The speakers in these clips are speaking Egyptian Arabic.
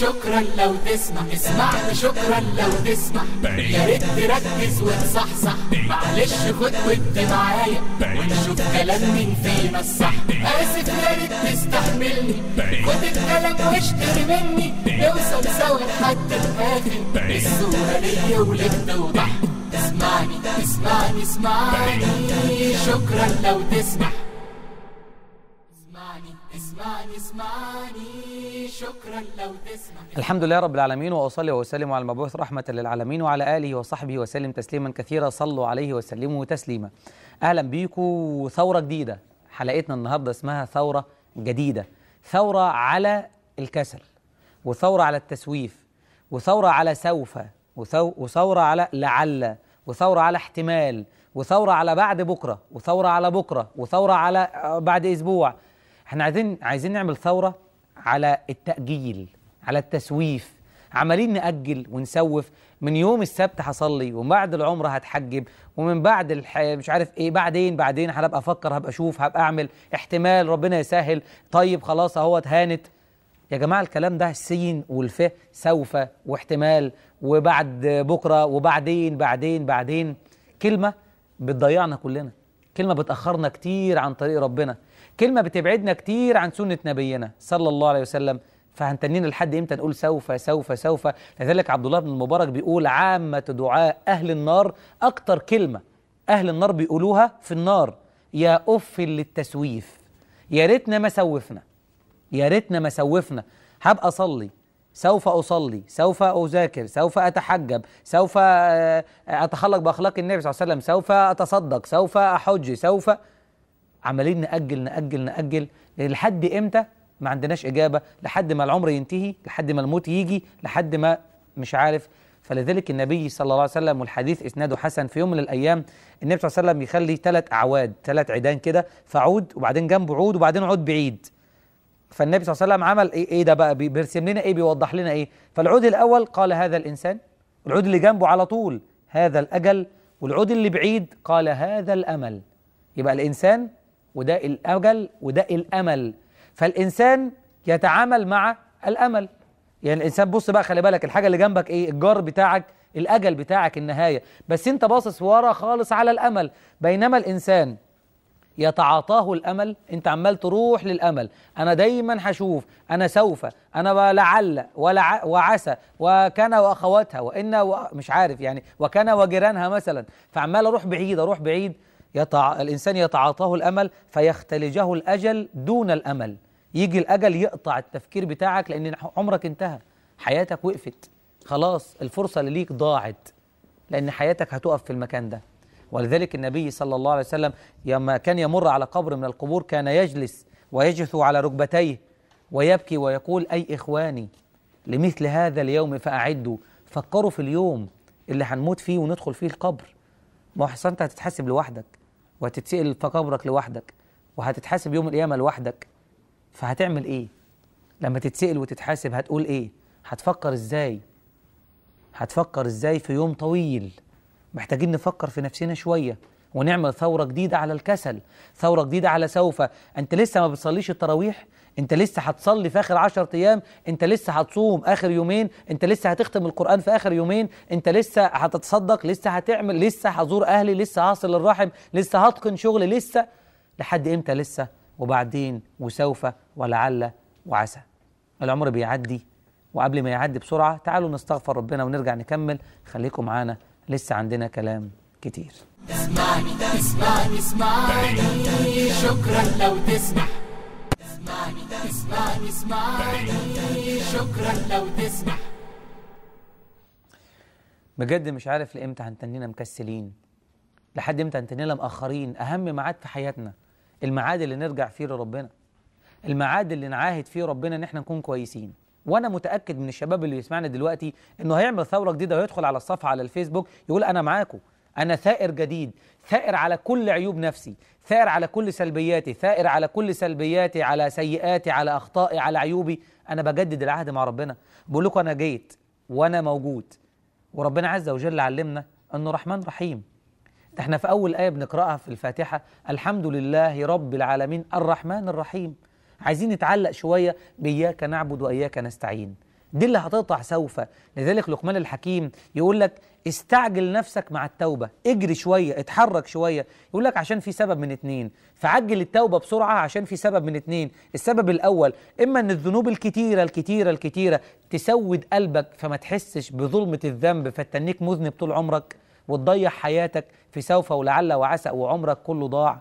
شكرا لو تسمع اسمعني شكرا لو تسمع يا ريت تركز وتصحصح معلش خد ودي معايا ونشوف كلام مين فينا الصح اسف يا ريت تستحملني خد الكلام واشتري مني نوصل سوا لحد الاخر الصورة ليا ولك توضح اسمعني اسمعني اسمعني شكرا لو تسمع اسمعني اسمعني اسمعني شكرا لو تسمع الحمد لله رب العالمين واصلي واسلم على المبعوث رحمه للعالمين وعلى اله وصحبه وسلم تسليما كثيرا صلوا عليه وسلموا تسليما. اهلا بيكم ثوره جديده حلقتنا النهارده اسمها ثوره جديده ثوره على الكسل وثوره على التسويف وثوره على سوف وثو- وثوره على لعل وثوره على احتمال وثوره على بعد بكره وثوره على بكره وثوره على آه، بعد اسبوع احنا عايزين عايزين نعمل ثوره على التأجيل على التسويف عمالين نأجل ونسوف من يوم السبت هصلي ومن بعد العمرة هتحجب ومن بعد الح... مش عارف ايه بعدين بعدين هبقى افكر هبقى اشوف هبقى اعمل احتمال ربنا يسهل طيب خلاص اهو اتهانت يا جماعة الكلام ده السين والف سوف واحتمال وبعد بكرة وبعدين بعدين بعدين كلمة بتضيعنا كلنا كلمة بتأخرنا كتير عن طريق ربنا كلمة بتبعدنا كتير عن سنة نبينا صلى الله عليه وسلم فهنتنين لحد امتى نقول سوف سوف سوف لذلك عبد الله بن المبارك بيقول عامة دعاء أهل النار أكتر كلمة أهل النار بيقولوها في النار يا أف للتسويف يا ريتنا ما سوفنا يا ريتنا ما سوفنا هبقى اصلي سوف اصلي سوف اذاكر سوف اتحجب سوف آه، اتخلق باخلاق النبي صلى الله عليه وسلم سوف اتصدق سوف احج سوف عمالين ناجل ناجل ناجل لحد امتى ما عندناش اجابه لحد ما العمر ينتهي لحد ما الموت يجي لحد ما مش عارف فلذلك النبي صلى الله عليه وسلم والحديث اسناده حسن في يوم من الايام النبي صلى الله عليه وسلم يخلي ثلاث اعواد ثلاث عيدان كده فعود وبعدين جنبه عود وبعدين عود بعيد فالنبي صلى الله عليه وسلم عمل ايه, إيه ده بقى بي- بيرسم لنا ايه بيوضح لنا ايه فالعود الاول قال هذا الانسان العود اللي جنبه على طول هذا الاجل والعود اللي بعيد قال هذا الامل يبقى الانسان وده الاجل وده الامل فالانسان يتعامل مع الامل يعني الانسان بص بقى خلي بالك الحاجه اللي جنبك ايه الجار بتاعك الاجل بتاعك النهايه بس انت باصص ورا خالص على الامل بينما الانسان يتعاطاه الامل انت عمال تروح للامل انا دايما هشوف انا سوف انا لعل ولع وعسى وكان واخواتها وان و... مش عارف يعني وكان وجيرانها مثلا فعمال اروح بعيد اروح بعيد يتع... الانسان يتعاطاه الامل فيختلجه الاجل دون الامل يجي الاجل يقطع التفكير بتاعك لان عمرك انتهى حياتك وقفت خلاص الفرصه اللي ليك ضاعت لأن حياتك هتقف في المكان ده ولذلك النبي صلى الله عليه وسلم لما كان يمر على قبر من القبور كان يجلس ويجثو على ركبتيه ويبكي ويقول أي إخواني لمثل هذا اليوم فأعدوا فكروا في اليوم اللي هنموت فيه وندخل فيه القبر ما هو أحسن أنت هتتحاسب لوحدك وهتتسأل في قبرك لوحدك وهتتحاسب يوم القيامة لوحدك فهتعمل إيه؟ لما تتسأل وتتحاسب هتقول إيه؟ هتفكر إزاي؟ هتفكر ازاي في يوم طويل محتاجين نفكر في نفسنا شوية ونعمل ثورة جديدة على الكسل ثورة جديدة على سوف انت لسه ما بتصليش التراويح انت لسه هتصلي في اخر عشر ايام انت لسه هتصوم اخر يومين انت لسه هتختم القرآن في اخر يومين انت لسه هتتصدق لسه هتعمل لسه هزور اهلي لسه هصل الرحم لسه هتقن شغل لسه لحد امتى لسه وبعدين وسوف ولعل وعسى العمر بيعدي وقبل ما يعدي بسرعة تعالوا نستغفر ربنا ونرجع نكمل خليكم معانا لسه عندنا كلام كتير اسمعني اسمعني اسمعني شكرا لو تسمع اسمعني اسمعني اسمعني شكرا لو تسمع بجد مش عارف لامتى هنتنينا مكسلين لحد امتى هنتنينا مأخرين أهم ميعاد في حياتنا الميعاد اللي نرجع فيه لربنا الميعاد اللي نعاهد فيه ربنا ان احنا نكون كويسين وانا متاكد من الشباب اللي يسمعنا دلوقتي انه هيعمل ثوره جديده ويدخل على الصفحه على الفيسبوك يقول انا معاكم انا ثائر جديد ثائر على كل عيوب نفسي ثائر على كل سلبياتي ثائر على كل سلبياتي على سيئاتي على اخطائي على عيوبي انا بجدد العهد مع ربنا بقول لكم انا جيت وانا موجود وربنا عز وجل علمنا انه رحمن رحيم ده احنا في اول ايه بنقراها في الفاتحه الحمد لله رب العالمين الرحمن الرحيم عايزين نتعلق شويه باياك نعبد واياك نستعين دي اللي هتقطع سوف لذلك لقمان الحكيم يقول لك استعجل نفسك مع التوبة اجري شوية اتحرك شوية يقول لك عشان في سبب من اتنين فعجل التوبة بسرعة عشان في سبب من اتنين السبب الأول إما أن الذنوب الكتيرة الكتيرة الكتيرة تسود قلبك فما تحسش بظلمة الذنب فتنيك مذنب طول عمرك وتضيع حياتك في سوف ولعل وعسى وعمرك كله ضاع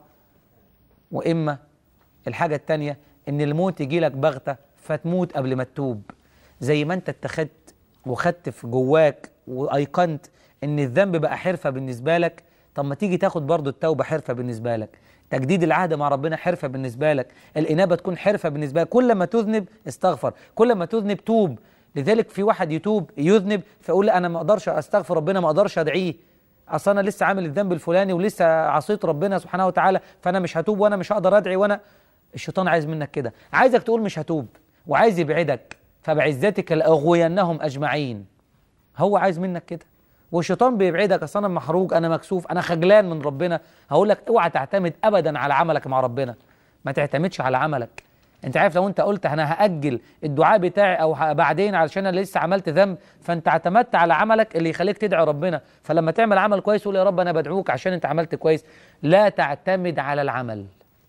وإما الحاجة التانية إن الموت يجيلك بغتة فتموت قبل ما تتوب زي ما أنت اتخذت وخدت في جواك وأيقنت إن الذنب بقى حرفة بالنسبة لك طب ما تيجي تاخد برضو التوبة حرفة بالنسبة لك تجديد العهد مع ربنا حرفة بالنسبة لك الإنابة تكون حرفة بالنسبة لك كل ما تذنب استغفر كل ما تذنب توب لذلك في واحد يتوب يذنب فيقول لا أنا ما أقدرش أستغفر ربنا ما أقدرش أدعيه اصل انا لسه عامل الذنب الفلاني ولسه عصيت ربنا سبحانه وتعالى فانا مش هتوب وانا مش هقدر ادعي وانا الشيطان عايز منك كده عايزك تقول مش هتوب وعايز يبعدك فبعزتك لاغوينهم اجمعين هو عايز منك كده والشيطان بيبعدك اصل انا محروق انا مكسوف انا خجلان من ربنا هقول لك اوعى تعتمد ابدا على عملك مع ربنا ما تعتمدش على عملك انت عارف لو انت قلت انا هاجل الدعاء بتاعي او ه- بعدين علشان انا لسه عملت ذنب فانت اعتمدت على عملك اللي يخليك تدعي ربنا فلما تعمل عمل كويس قول يا رب انا بدعوك عشان انت عملت كويس لا تعتمد على العمل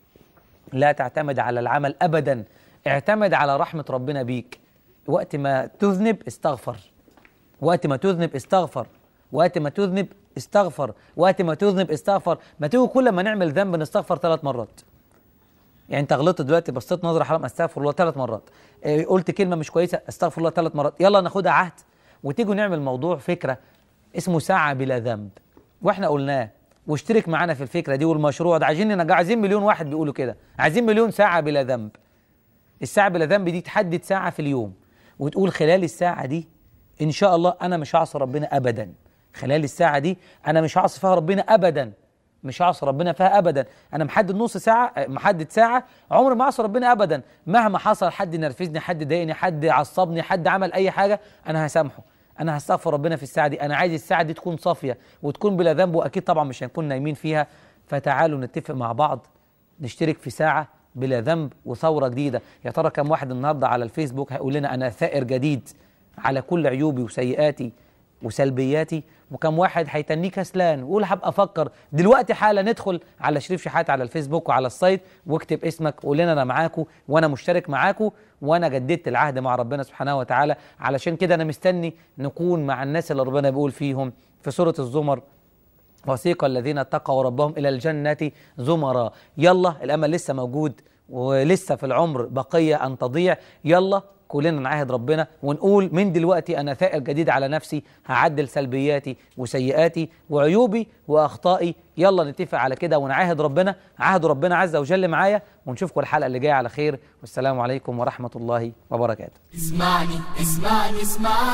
لا تعتمد على العمل ابدا اعتمد على رحمه ربنا بيك وقت ما تذنب استغفر وقت ما تذنب استغفر وقت ما تذنب استغفر وقت ما تذنب استغفر ما تيجي كل ما نعمل ذنب نستغفر ثلاث مرات يعني انت غلطت دلوقتي بصيت نظره حرام استغفر الله ثلاث مرات إيه، قلت كلمه مش كويسه استغفر الله ثلاث مرات يلا ناخدها عهد وتيجوا نعمل موضوع فكره اسمه ساعه بلا ذنب واحنا قلناه واشترك معانا في الفكره دي والمشروع ده عايزين ننجح عايزين مليون واحد بيقولوا كده عايزين مليون ساعه بلا ذنب الساعه بلا ذنب دي تحدد ساعه في اليوم وتقول خلال الساعه دي ان شاء الله انا مش هعصي ربنا ابدا خلال الساعه دي انا مش هعصي فيها ربنا ابدا مش هعصي ربنا فيها ابدا انا محدد نص ساعه آه، محدد ساعه عمري ما اعصي ربنا ابدا مهما حصل حد نرفزني حد ضايقني حد عصبني حد عمل اي حاجه انا هسامحه انا هستغفر ربنا في الساعه دي انا عايز الساعه دي تكون صافيه وتكون بلا ذنب واكيد طبعا مش هنكون نايمين فيها فتعالوا نتفق مع بعض نشترك في ساعة بلا ذنب وثورة جديدة يا ترى كم واحد النهاردة على الفيسبوك هيقول لنا أنا ثائر جديد على كل عيوبي وسيئاتي وسلبياتي وكم واحد هيتنيه كسلان ويقول هبقى افكر دلوقتي حالا ندخل على شريف شحات على الفيسبوك وعلى السايت واكتب اسمك قول لنا انا معاكم وانا مشترك معاكم وانا جددت العهد مع ربنا سبحانه وتعالى علشان كده انا مستني نكون مع الناس اللي ربنا بيقول فيهم في سورة الزمر وسيق الذين اتقوا ربهم إلى الجنة زمرا يلا الأمل لسه موجود ولسه في العمر بقية أن تضيع يلا كلنا نعاهد ربنا ونقول من دلوقتي أنا ثائر جديد على نفسي هعدل سلبياتي وسيئاتي وعيوبي وأخطائي يلا نتفق على كده ونعاهد ربنا عهد ربنا عز وجل معايا ونشوفكم الحلقة اللي جاية على خير والسلام عليكم ورحمة الله وبركاته اسمعني اسمعني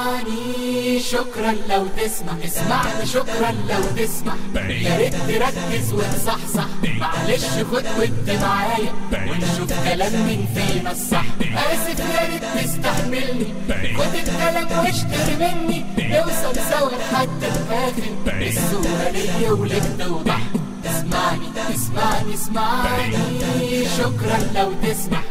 اسمعني شكرا لو تسمع اسمعني شكرا لو تسمع يا ريت تركز وتصحصح معلش خد ود معايا ونشوف كلام مين فينا الصح اسف يا ريت تستحملني خد الكلام واشتري مني نوصل سوا لحد الاخر الصورة ليا ولك توضح اسمعني اسمعني اسمعني شكرا لو تسمع